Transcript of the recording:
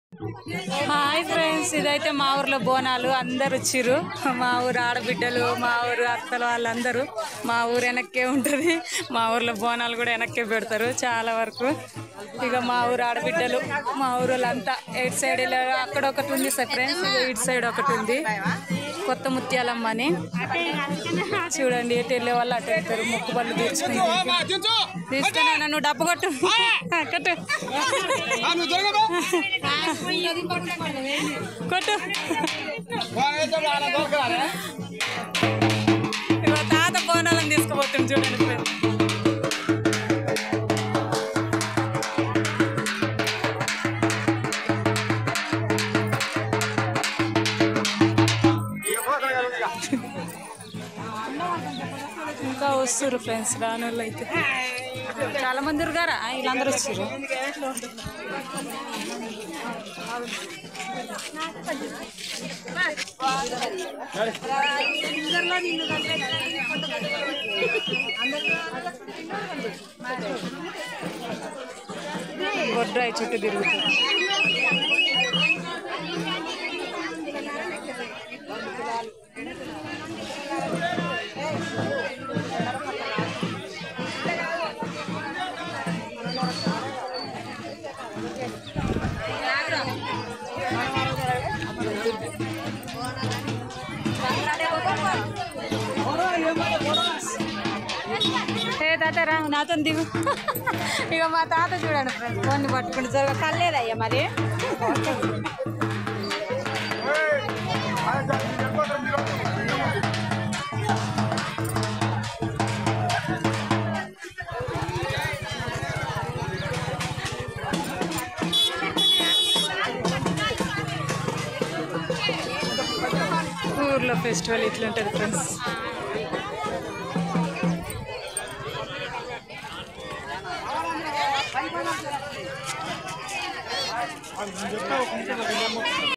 hi friends ఇదైతే మా ఊర్లో బోనాలు అందరు వచ్చిర్రు మా ఊరు ఆడబిడ్డలు మా ఊరు అత్తలు వాళ్ళందరూ మా ఊరు వెనక్కే ఉంటుంది మా ఊర్లో బోనాలు కూడా వెనక్కే పెడతారు చాలా వరకు ఇక మా ఊరు ఆడబిడ్డలు మా ఊరు వాళ్ళంతా ఎయిట్ సైడ్ ఇలా అక్కడ ఒకటి ఉంది సార్ ఫ్రెండ్స్ ఇటు సైడ్ ఒకటి ఉంది కొత్త ముత్యాలమ్మ అని చూడండి ఎటు వెళ్ళే వాళ్ళు అటు వెళ్తారు మొక్కు పళ్ళు తీర్చుకుని తీసుకుని నువ్వు డబ్బు కొట్టు కట్టు కొట్టు ఇగో తాత బోనాలను తీసుకుపోతుంది చూడండి ఫ్రెండ్స్ ఇంకా వస్తారు ఫ్రెండ్స్ రాని వాళ్ళు అయితే చాలా మంది ఉరుగారా వీళ్ళందరూ వచ్చారు గొడ్రాయి చుట్టూ తిరుగుతుంది ఏ తాత రా నాతో దిగు ఇక మా తాత చూడండి ఫ్రెండ్స్ ఫోన్ని పట్టుకుంటే జరగ కల్లేదయ్యా మరి ఊర్లో ఫెస్టివల్ ఇట్లుంటుంది ఫ్రెండ్స్